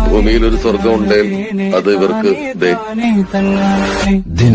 ഭൂമിയിൽ ഒരു സ്വർഗം ഉണ്ടെങ്കിൽ അത് ഇവർക്ക് ദേ ദിന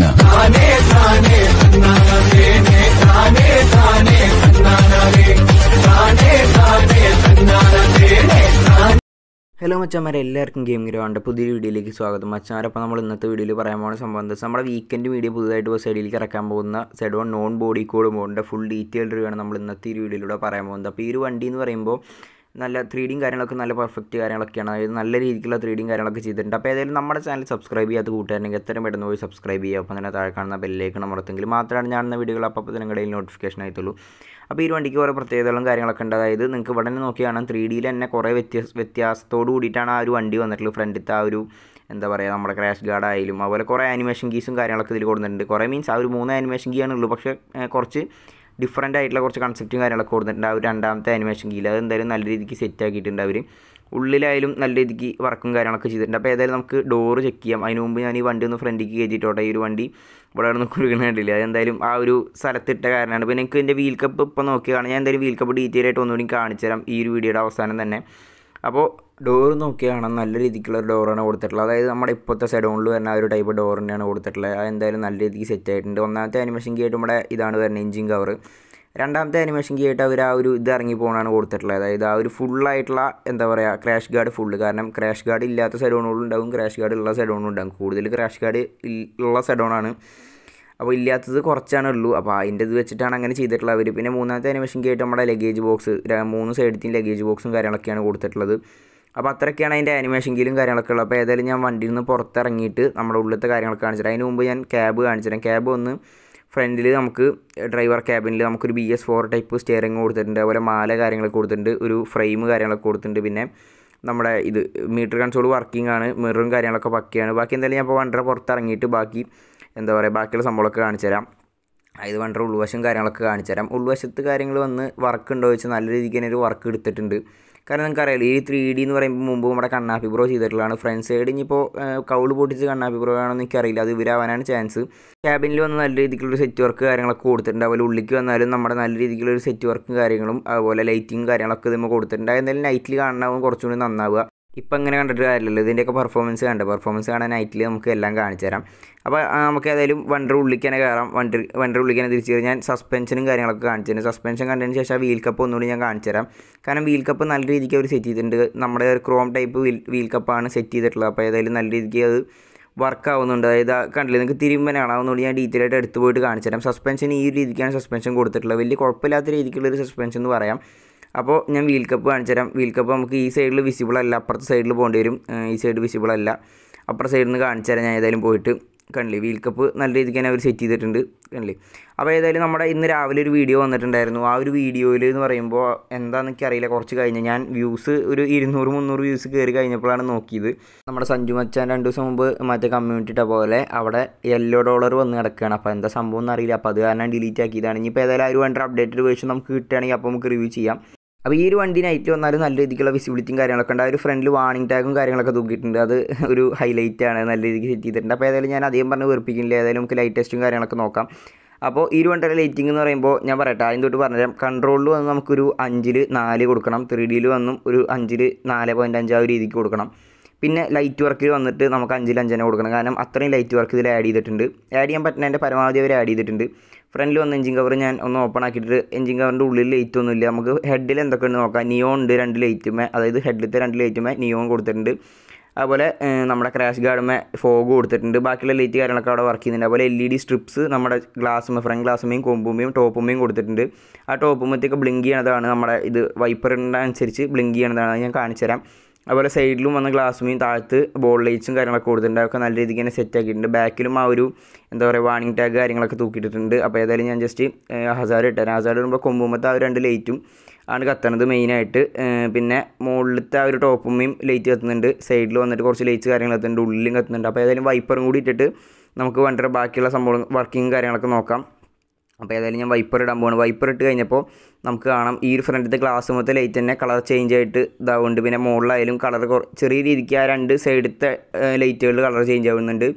ഹലോ മച്ചാന്മാരെ എല്ലാവർക്കും ഗെയിം ഗ്രൗണ്ട് പുതിയ വീഡിയോയിലേക്ക് സ്വാഗതം മച്ചാമാരെ അപ്പോൾ നമ്മൾ ഇന്നത്തെ വീഡിയോയിൽ പറയാൻ പോകുന്ന സംഭവം എന്താ വെച്ചാൽ നമ്മുടെ വീക്കെൻഡ് വീഡിയോ പുതുതായിട്ട് ഇപ്പോൾ സൈഡിലേക്ക് ഇറക്കാൻ പോകുന്ന Z one non body code മോഡിൻ്റെ ഫുൾ ഡീറ്റെയിൽ റിവ്യൂ ആണ് നമ്മൾ ഇന്നത്തെ ഈ വീഡിയോയിലൂടെ പറയാൻ പോകുന്നത് അപ്പോൾ ഈ ഒരു വണ്ടി എന്ന് പറയുമ്പോൾ നല്ല ത്രീ ഡിയും കാര്യങ്ങളൊക്കെ നല്ല പെർഫെക്റ്റ് കാര്യങ്ങളൊക്കെയാണ് അതായത് നല്ല രീതിക്കുള്ള ത്രീ ഡിയും കാര്യങ്ങളൊക്കെ ചെയ്തിട്ടുണ്ട് അപ്പോൾ ഏതായാലും നമ്മുടെ ചാനൽ സബ്സ്ക്രൈബ് ചെയ്യാത്ത കൂട്ടുകാരുണ്ടെങ്കിൽ എത്രയും പെട്ടെന്ന് പോയി സബ്സ്ക്രൈബ് ചെയ്യുക അപ്പോൾ തന്നെ താഴെ കാണുന്ന ബെല്ലേക്ക് അമർത്തുമെങ്കിൽ മാത്രമാണ് ഞാൻ വീഡിയോകൾ അപ്പോൾ തന്നെ നിങ്ങളുടെ നോട്ടിഫിക്കേഷൻ ആയിട്ടുള്ളൂ അപ്പോൾ ഈ ഒരു വണ്ടിക്ക് കുറേ പ്രത്യേകതകളും കാര്യങ്ങളൊക്കെ ഉണ്ട് അതായത് നിങ്ങൾക്ക് ഇവിടെ നിന്ന് നോക്കി കാണാം ത്രീ ഡിയിൽ തന്നെ കുറേ വ്യത്യാസ വ്യത്യാസത്തോട് കൂടിയിട്ടാണ് ആ ഒരു വണ്ടി വന്നിട്ടുള്ളത് ഫ്രണ്ടിലത്തെ ആ ഒരു എന്താ പറയുക നമ്മുടെ ക്രാഷ് ഗാർഡ് ആയാലും അതുപോലെ കുറേ ആനിമേഷൻ കീസും കാര്യങ്ങളൊക്കെ ഇതിൽ കൊടുത്തിട്ടുണ്ട് കുറേ മീൻസ് ആ ഒരു മൂന്ന് ആനിമേഷൻ കീ ആണുള്ളൂ പക്ഷേ ഏഹ്, കുറച്ച് ഡിഫറൻ്റ് ആയിട്ടുള്ള കുറച്ച് കൺസെപ്റ്റും കാര്യങ്ങളൊക്കെ കൊടുത്തിട്ടുണ്ട് ആ ഒരു രണ്ടാമത്തെ ആനിമേഷൻ കീയിൽ അത് എന്തായാലും നല്ല രീതിക്ക് സെറ്റ് ആക്കിയിട്ടുണ്ട് അവർ ഉള്ളിലായാലും നല്ല രീതിക്ക് വർക്കും കാര്യങ്ങളൊക്കെ ചെയ്തിട്ടുണ്ട് അപ്പോൾ ഏതായാലും നമുക്ക് ഡോറ് ചെക്ക് ചെയ്യാം അതിന് മുമ്പ് ഞാൻ ഈ വണ്ടി ഒന്ന് ഫ്രണ്ടിലേക്ക് കയറ്റിയിട്ടോട്ടെ ഈ ഒരു വണ്ടി ഇവിടെ നിന്ന് കുറുകണില്ല അതെന്തായാലും ആ ഒരു സ്ഥലത്തിട്ട കാരണമാണ് പിന്നെ എനിക്ക് എൻ്റെ വീൽ കപ്പ് ഇപ്പോൾ നോക്കിയാണ് ഞാൻ എന്തായാലും വീൽ കപ്പ് ഡീറ്റെയിൽ ആയിട്ട് ഒന്നുകൂടി കാണിച്ചു തരാം ഈ ഒരു വീഡിയോയുടെ അവസാനം തന്നെ അപ്പോൾ ഡോർ നോക്കിയാണ് നല്ല രീതിക്കുള്ള ഒരു ഡോറാണ് കൊടുത്തിട്ടുള്ളത് അതായത് നമ്മുടെ ഇപ്പോഴത്തെ സെഡോണിൽ വരുന്ന ആ ഒരു ടൈപ്പ് ഡോർ തന്നെയാണ് കൊടുത്തിട്ടുള്ളത് അത് എന്തായാലും നല്ല രീതിക്ക് സെറ്റ് ആയിട്ടുണ്ട് ഒന്നാമത്തെ ആനിമേഷൻ കീ ആയിട്ട് നമ്മുടെ ഇതാണ് വരുന്നത് എഞ്ചിൻ കവർ രണ്ടാമത്തെ ആനിമേഷൻ കീ ആയിട്ട് അവർ ആ ഒരു ഇത് ഇറങ്ങി പോകുന്നതാണ് കൊടുത്തിട്ടുള്ളത് അതായത് ആ ഒരു ഫുള്ളായിട്ടുള്ള എന്താ പറയുക ക്രാഷ് ഗാർഡ് ഫുള്ള് കാരണം ക്രാഷ് ഗാർഡ് ഇല്ലാത്ത സെഡോണുകളും ഉണ്ടാവും ക്രാഷ് ഗാർഡ് ഉള്ള സെഡോണും ഉണ്ടാവും കൂടുതൽ ക്രാഷ് ഗാർഡ് ഉള്ള സെഡോണാണ് അപ്പോൾ ഇല്ലാത്തത് കുറച്ചാണ് ഉള്ളൂ അപ്പോൾ അതിൻ്റെ ഇത് വെച്ചിട്ടാണ് അങ്ങനെ ചെയ്തിട്ടുള്ളത് അവർ പിന്നെ മൂന്നാമത്തെ അനിമേഷൻ ആയിട്ട് നമ്മുടെ ലഗേജ് ബോക്സ് മൂന്ന് സൈഡത്തെയും ലഗേജ് ബോക്സും കാര്യങ്ങളൊക്കെയാണ് കൊടുത്തിട്ടുള്ളത് അപ്പോൾ അത്രയൊക്കെയാണ് അതിൻ്റെ ആനിമേഷൻ കീലും കാര്യങ്ങളൊക്കെ ഉള്ളത് അപ്പോൾ ഏതായാലും ഞാൻ വണ്ടിയിൽ നിന്ന് പുറത്തിറങ്ങിയിട്ട് നമ്മുടെ ഉള്ളിലത്തെ കാര്യങ്ങളൊക്കെ കാണിച്ചിട്ട് അതിന് മുമ്പ് ഞാൻ ക്യാബ് കാണിച്ചുതരാം ക്യാബ് ഒന്ന് ഫ്രണ്ടിൽ നമുക്ക് ഡ്രൈവർ ക്യാബിനിൽ നമുക്കൊരു B S four type steering കൊടുത്തിട്ടുണ്ട് അതുപോലെ മാല കാര്യങ്ങളൊക്കെ കൊടുത്തിട്ടുണ്ട് ഒരു ഫ്രെയിം കാര്യങ്ങളൊക്കെ കൊടുത്തിട്ടുണ്ട് പിന്നെ നമ്മുടെ ഇത് മീറ്റർ കൺസോൾ വർക്കിംഗ് ആണ് മിററും കാര്യങ്ങളൊക്കെ പക്കയാണ് ബാക്കി എന്തായാലും ഞാൻ ഇപ്പോൾ വണ്ടറ പുറത്തിറങ്ങിയിട്ട് ബാക്കി എന്താ പറയുക ബാക്കിയുള്ള സംഭവങ്ങളൊക്കെ കാണിച്ചു തരാം ഇത് വണ്ടർ ഉൾവശം കാര്യങ്ങളൊക്കെ കാണിച്ചു തരാം ഉൾവശത്ത് കാര്യങ്ങൾ വന്ന് വർക്ക് ഉണ്ടോ വെച്ചാൽ നല്ല രീതിക്ക് തന്നെ ഒരു വർക്ക് എടുത്തിട്ടുണ്ട് കാരണം നിങ്ങൾക്ക് അറിയാലോ ഈ ത്രീ ഡി എന്ന് പറയുമ്പോൾ മുമ്പ് നമ്മുടെ കണ്ണാപ്പി ബ്രോ ചെയ്തിട്ടുള്ളതാണ് ഫ്രണ്ട് സൈഡ് ഇനിയിപ്പോൾ കൗള് പൊട്ടിച്ച് കണ്ണാപ്പി ബ്രോ ആണെന്ന് എനിക്കറിയില്ല അത് ഇവരാവാനാണ് ചാൻസ് ക്യാബിനിൽ വന്ന് നല്ല രീതിക്കുള്ളൊരു സെറ്റ് വർക്ക് കാര്യങ്ങളൊക്കെ കൊടുത്തിട്ടുണ്ട് അതുപോലെ ഉള്ളിലേക്ക് വന്നാലും നമ്മുടെ നല്ല രീതിക്കുള്ളൊരു സെറ്റ് വർക്കും കാര്യങ്ങളും അതുപോലെ ലൈറ്റിങ് കാര്യങ്ങളൊക്കെ ഇതിമ്പോൾ കൊടുത്തിട്ടുണ്ട് എന്തായാലും നൈറ്റിൽ കാണാൻ കുറച്ചുകൂടി നന്നാവുക ഇപ്പം ഇങ്ങനെ കണ്ടിട്ട് കാര്യമില്ലല്ലോ ഇതിൻ്റെയൊക്കെ പെർഫോമൻസ് കണ്ട പെർഫോമൻസ് കാണാൻ നൈറ്റിൽ നമുക്ക് എല്ലാം കാണിച്ചു തരാം അപ്പോൾ ആ, നമുക്ക് ഏതായാലും വണ്ടർ ഉള്ളിക്ക് തന്നെ കയറാം വണ്ടർ വണ്ടർ ഉള്ളിക്ക് തന്നെ തിരിച്ച് കയറി ഞാൻ സസ്പെൻഷനും കാര്യങ്ങളൊക്കെ കാണിച്ചു തരാം സസ്പെൻഷൻ കണ്ടതിന് ശേഷം ആ വീൽ കപ്പ് ഒന്നുകൂടി ഞാൻ കാണിച്ചു തരാം കാരണം വീൽ കപ്പ് നല്ല രീതിക്ക് അവർ സെറ്റ് ചെയ്തിട്ടുണ്ട് നമ്മുടെ ക്രോം ടൈപ്പ് വീൽ വീൽ കപ്പാണ് സെറ്റ് ചെയ്തിട്ടുള്ളത് അപ്പോൾ ഏതായാലും നല്ല രീതിക്ക് അത് വർക്ക് ആവുന്നുണ്ട് അതായത് ആ കണ്ടില്ലേ നിങ്ങൾക്ക് തിരുമ്പനെ കാണാവുന്നതുകൊണ്ട് ഞാൻ ഡീറ്റെയിൽ ആയിട്ട് എടുത്ത് പോയിട്ട് കാണിച്ചു തരാം സസ്പെൻഷൻ ഈ ഒരു രീതിക്കാണ് സസ്പെൻഷൻ കൊടുത്തിട്ടുള്ളത് വലിയ കുഴപ്പമില്ലാത്ത രീതിക്കുള്ളൊരു സസ്പെൻഷൻ എന്ന് പറയാം അപ്പോൾ ഞാൻ വീൽ കപ്പ് കാണിച്ചു തരാം വീൽ കപ്പ് നമുക്ക് ഈ സൈഡിൽ വിസിബിൾ അല്ല അപ്പുറത്തെ സൈഡിൽ പോകേണ്ടി വരും ഏഹ് ഈ സൈഡ് വിസിബിൾ അല്ല അപ്പുറത്തെ സൈഡിൽ നിന്ന് കാണിച്ചു തരാം ഞാൻ ഏതായാലും പോയിട്ട് കണ്ടില്ലേ വീൽ കപ്പ് നല്ല രീതിക്ക് തന്നെ അവർ സെറ്റ് ചെയ്തിട്ടുണ്ട് കണ്ടില്ലേ അപ്പോൾ ഏതായാലും നമ്മുടെ ഇന്ന് രാവിലെ ഒരു വീഡിയോ വന്നിട്ടുണ്ടായിരുന്നു ആ ഒരു വീഡിയോയിൽ എന്ന് പറയുമ്പോൾ എന്താണെന്ന് എനിക്കറിയില്ല കുറച്ച് കഴിഞ്ഞ് ഞാൻ വ്യൂസ് ഒരു ഇരുന്നൂറ് മുന്നൂറ് വ്യൂസ് കയറി കഴിഞ്ഞപ്പോഴാണ് നോക്കിയത് നമ്മുടെ സഞ്ജു മച്ചാൻ രണ്ട് ദിവസം മുമ്പ് മറ്റേ കമ്മ്യൂണിറ്റി ഇട്ട പോലെ അവിടെ യെല്ലോ ഡോളർ വന്ന് കിടക്കുകയാണ് അപ്പോൾ എന്താ സംഭവം എന്ന് അറിയില്ല അപ്പോൾ അത് കാരണം ഡിലീറ്റ് ആക്കിയതാണ് ഇനിയിപ്പോൾ ഏതായാലും ആ ഒരു വേണ്ട അപ്ഡേറ്റഡ് വേർഷൻ നമുക്ക് കിട്ടുകയാണെങ്കിൽ അപ്പോൾ നമുക്ക് റിവ്യൂ ചെയ്യാം അപ്പോൾ ഈ ഒരു വണ്ടി നൈറ്റ് വന്നാലും നല്ല രീതിക്കുള്ള വിസിബിലിറ്റിയും കാര്യങ്ങളൊക്കെ ഉണ്ട് ആ ഒരു ഫ്രണ്ടിൽ വാണിംഗ് ടാഗും കാര്യങ്ങളൊക്കെ തൂക്കിയിട്ടുണ്ട് അത് ഒരു ഹൈലൈറ്റ് ആണ് നല്ല രീതിക്ക് സെറ്റ് ചെയ്തിട്ടുണ്ട് അപ്പോൾ ഏതായാലും ഞാൻ അധികം പറഞ്ഞ് വെറുപ്പിക്കുന്നില്ല ഏതായാലും നമുക്ക് ലൈറ്റ് ടെസ്റ്റും കാര്യങ്ങളൊക്കെ നോക്കാം അപ്പോൾ ഈ ഒരു വണ്ടിയുടെ ലൈറ്റിംഗ് എന്ന് പറയുമ്പോൾ ഞാൻ പറയട്ടെ ആദ്യം തൊട്ട് പറഞ്ഞുതരാം കൺട്രോളിൽ വന്ന് നമുക്കൊരു അഞ്ചിൽ നാല് കൊടുക്കണം ത്രീ ഡിയിൽ വന്നും ഒരു അഞ്ചിൽ നാല് പോയിൻറ്റ് അഞ്ച് ആ ഒരു രീതിക്ക് കൊടുക്കണം പിന്നെ ലൈറ്റ് വർക്കിൽ വന്നിട്ട് നമുക്ക് അഞ്ചിൽ അഞ്ച് തന്നെ കൊടുക്കണം കാരണം അത്രയും ലൈറ്റ് വർക്ക് ഇതിൽ ആഡ് ചെയ്തിട്ടുണ്ട് ആഡ് ചെയ്യാൻ പറ്റുന്നതിൻ്റെ പരമാവധി അവർ ആഡ് ചെയ്തിട്ടുണ്ട് ഫ്രണ്ടിൽ വന്ന എഞ്ചിൻ കവർ ഞാൻ ഒന്ന് ഓപ്പൺ ആക്കിയിട്ട് എഞ്ചിൻ കവറിൻ്റെ ഉള്ളിൽ ലൈറ്റ് ഒന്നുമില്ല നമുക്ക് ഹെഡിൽ എന്തൊക്കെ ഉണ്ട് നോക്കാം നിയോൺ ഉണ്ട് രണ്ട് ലൈറ്റുമേ അതായത് ഹെഡിലത്തെ രണ്ട് ലൈറ്റുമേ നിയോൺ കൊടുത്തിട്ടുണ്ട് അതുപോലെ ഏഹ്, നമ്മുടെ ക്രാഷ് ഗാർഡുമേ ഫോഗ് കൊടുത്തിട്ടുണ്ട് ബാക്കിയുള്ള ലൈറ്റ് കാര്യങ്ങളൊക്കെ അവിടെ വർക്ക് ചെയ്യുന്നുണ്ട് അതുപോലെ എൽ ഇ ഡി സ്ട്രിപ്സ് നമ്മുടെ ഗ്ലാസ്സുമേ ഫ്രണ്ട് ഗ്ലാസ്സുമേയും കൊമ്പുമേയും ടോപ്പുമേയും കൊടുത്തിട്ടുണ്ട് ആ ടോപ്പുമത്തേക്ക് ബ്ലിങ്ക് ചെയ്യണതാണ് നമ്മുടെ ഇത് വൈപ്പറിൻ്റെ അനുസരിച്ച് ബ്ലിങ്ക് ചെയ്യണതാണ് അത് ഞാൻ കാണിച്ചു തരാം അതുപോലെ സൈഡിലും വന്ന ഗ്ലാസ്സുമേയും താഴത്ത് ബോൾ ലൈറ്റ്സും കാര്യങ്ങളൊക്കെ കൊടുത്തിട്ടുണ്ട് അതൊക്കെ നല്ല രീതിക്ക് തന്നെ സെറ്റ് ആക്കിയിട്ടുണ്ട് ബാക്കിലും ആ ഒരു എന്താ പറയുക വാണിംഗ് ടാഗ് കാര്യങ്ങളൊക്കെ തൂക്കിയിട്ടുണ്ട് അപ്പോൾ ഏതായാലും ഞാൻ ജസ്റ്റ് ഹസാർ ഇട്ടുതരാം ഹസാർ ഇടുമ്പോൾ കൊമ്പുമ്പത്തെ ആ ഒരു രണ്ട് ലൈറ്റും ആണ് കത്തണത് മെയിനായിട്ട് പിന്നെ മുകളിലത്തെ ആ ഒരു ടോപ്പുമ്മയും ലൈറ്റ് കത്തുന്നുണ്ട് സൈഡിൽ വന്നിട്ട് കുറച്ച് ലൈറ്റ്സ് കാര്യങ്ങൾ കത്തുന്നുണ്ട് ഉള്ളിലും കത്തുന്നുണ്ട് അപ്പോൾ ഏതായാലും വൈപ്പറും കൂടി ഇട്ടിട്ട് നമുക്ക് വണ്ടിയുടെ ബാക്കിയുള്ള സംഭവം വർക്കിംഗ് കാര്യങ്ങളൊക്കെ നോക്കാം അപ്പോൾ ഏതായാലും ഞാൻ വൈപ്പർ ഇടാൻ പോവാണ് വൈപ്പർ ഇട്ട് കഴിഞ്ഞപ്പോൾ നമുക്ക് കാണാം ഈ ഒരു ഫ്രണ്ടിലത്തെ ഗ്ലാസ് മൊത്തം ലൈറ്റ് തന്നെ കളർ ചേഞ്ച് ആയിട്ട് ഇതാവുന്നുണ്ട് പിന്നെ മുകളിലായാലും കളർ ചെറിയ രീതിക്ക് ആ രണ്ട് സൈഡത്തെ ലൈറ്റുകളിൽ കളർ ചേഞ്ച് ആവുന്നുണ്ട്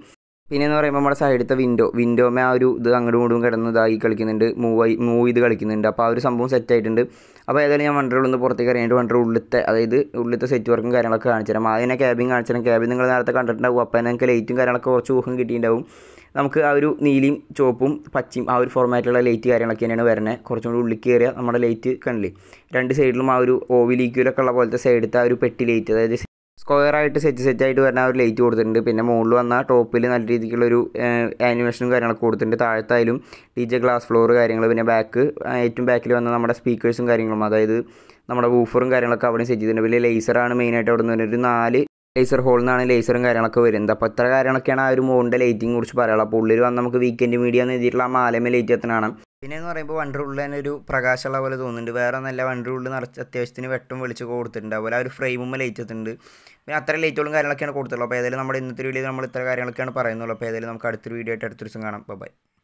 പിന്നെ എന്ന് പറയുമ്പോൾ നമ്മുടെ സൈഡത്തെ വിൻഡോ വിൻഡോമേ ആ ഒരു ഇത് അങ്ങോട്ടും ഇങ്ങോട്ടും കിടന്ന് ഇതായി കളിക്കുന്നുണ്ട് മൂവ് ആയി മൂവ് ചെയ്ത് കളിക്കുന്നുണ്ട് അപ്പോൾ ആ ഒരു സംഭവം സെറ്റ് ആയിട്ടുണ്ട് അപ്പോൾ ഏതായാലും ഞാൻ വണ്ടറുള്ളിൽ നിന്ന് പുറത്തേക്ക് ഇറങ്ങിയിട്ട് വണ്ടർ ഉള്ളിലത്തെ അതായത് ഉള്ളിലത്തെ സെറ്റ് വർക്കും കാര്യങ്ങളൊക്കെ കാണിച്ചു തരാം ആദ്യം തന്നെ ക്യാബിൻ കാണിച്ചു തരാം ക്യാബിൻ നിങ്ങൾ നേരത്തെ കണ്ടിട്ടുണ്ടാവും അപ്പോൾ നിങ്ങൾക്ക് ലൈറ്റും കാര്യങ്ങളൊക്കെ കുറച്ച് ഊഹം കിട്ടിയിട്ടുണ്ടാവും നമുക്ക് ആ ഒരു നീലിയും ചുവപ്പും പച്ചയും ആ ഒരു ഫോർമാറ്റിലുള്ള ലൈറ്റ് കാര്യങ്ങളൊക്കെ തന്നെയാണ് വരുന്നത് കുറച്ചും കൂടി ഉള്ളിൽ കയറിയ നമ്മുടെ ലൈറ്റ് കണ്ടില്ലേ രണ്ട് സൈഡിലും ആ ഒരു ഓവിൽ ഈക്വലൊക്കെ ഉള്ള പോലത്തെ സൈഡത്തെ ആ ഒരു പെട്ടി ലൈറ്റ് അതായത് സ്ക്വയർ ആയിട്ട് സെറ്റ് സെറ്റ് ആയിട്ട് വരുന്ന ആ ഒരു ലൈറ്റ് കൊടുത്തിട്ടുണ്ട് പിന്നെ മുകളിൽ വന്ന ടോപ്പിൽ നല്ല രീതിക്കുള്ള ഒരു ആനിമേഷനും കാര്യങ്ങളൊക്കെ കൊടുത്തിട്ടുണ്ട് താഴത്തായാലും ഡി ജെ ഗ്ലാസ് ഫ്ലോർ കാര്യങ്ങൾ പിന്നെ ബാക്ക് ഏറ്റവും ബാക്കിൽ വന്ന നമ്മുടെ സ്പീക്കേഴ്സും കാര്യങ്ങളും അതായത് നമ്മുടെ വൂഫറും കാര്യങ്ങളൊക്കെ അവിടെ സെറ്റ് ചെയ്തിട്ടുണ്ട് വലിയ ലേസറാണ് മെയിനായിട്ട് അവിടെ നിന്ന് വരുന്നത് ഒരു നാല് ലേസർ ഹോളിൽ നിന്നാണ് ലേസറും കാര്യങ്ങളൊക്കെ വരുന്നത് അപ്പോൾ ഇത്ര കാര്യങ്ങളൊക്കെയാണ് ആ ഒരു മോണിൻ്റെ ലൈറ്റിംഗ് കുറിച്ച് പറയാനുള്ളത് അപ്പോൾ ഉള്ളിൽ വന്ന് നമുക്ക് വീക്കെൻഡ് മീഡിയ എന്ന് എഴുതിയിട്ടുള്ള ആ മാലമേ ലൈറ്റ് എത്തണം പിന്നെ എന്ന് പറയുമ്പോൾ വണ്ടർ ഉള്ളിൽ തന്നെ ഒരു പ്രകാശമുള്ള പോലെ തോന്നുന്നുണ്ട് വേറെ നല്ല വണ്ടർ ഉള്ളിൽ നിറച്ച് അത്യാവശ്യത്തിന് വെട്ടം വെളിച്ച് കൊടുത്തിട്ടുണ്ട് അതുപോലെ ആ ഒരു ഫ്രെയിമും ലൈറ്റ് എത്തുന്നുണ്ട് പിന്നെ അത്ര ലൈറ്റുകളും കാര്യങ്ങളൊക്കെയാണ് കൊടുത്തുള്ളൂ അപ്പോൾ ഏതായാലും നമ്മുടെ ഇന്നത്തെ വീഡിയോ നമ്മൾ ഇത്ര കാര്യങ്ങളൊക്കെയാണ് പറയുന്നുള്ളൂ അപ്പോൾ ഏതായാലും നമുക്ക് അടുത്തൊരു വീഡിയോ ആയിട്ട് അടുത്തൊരു ദിവസം കാണാം ബൈ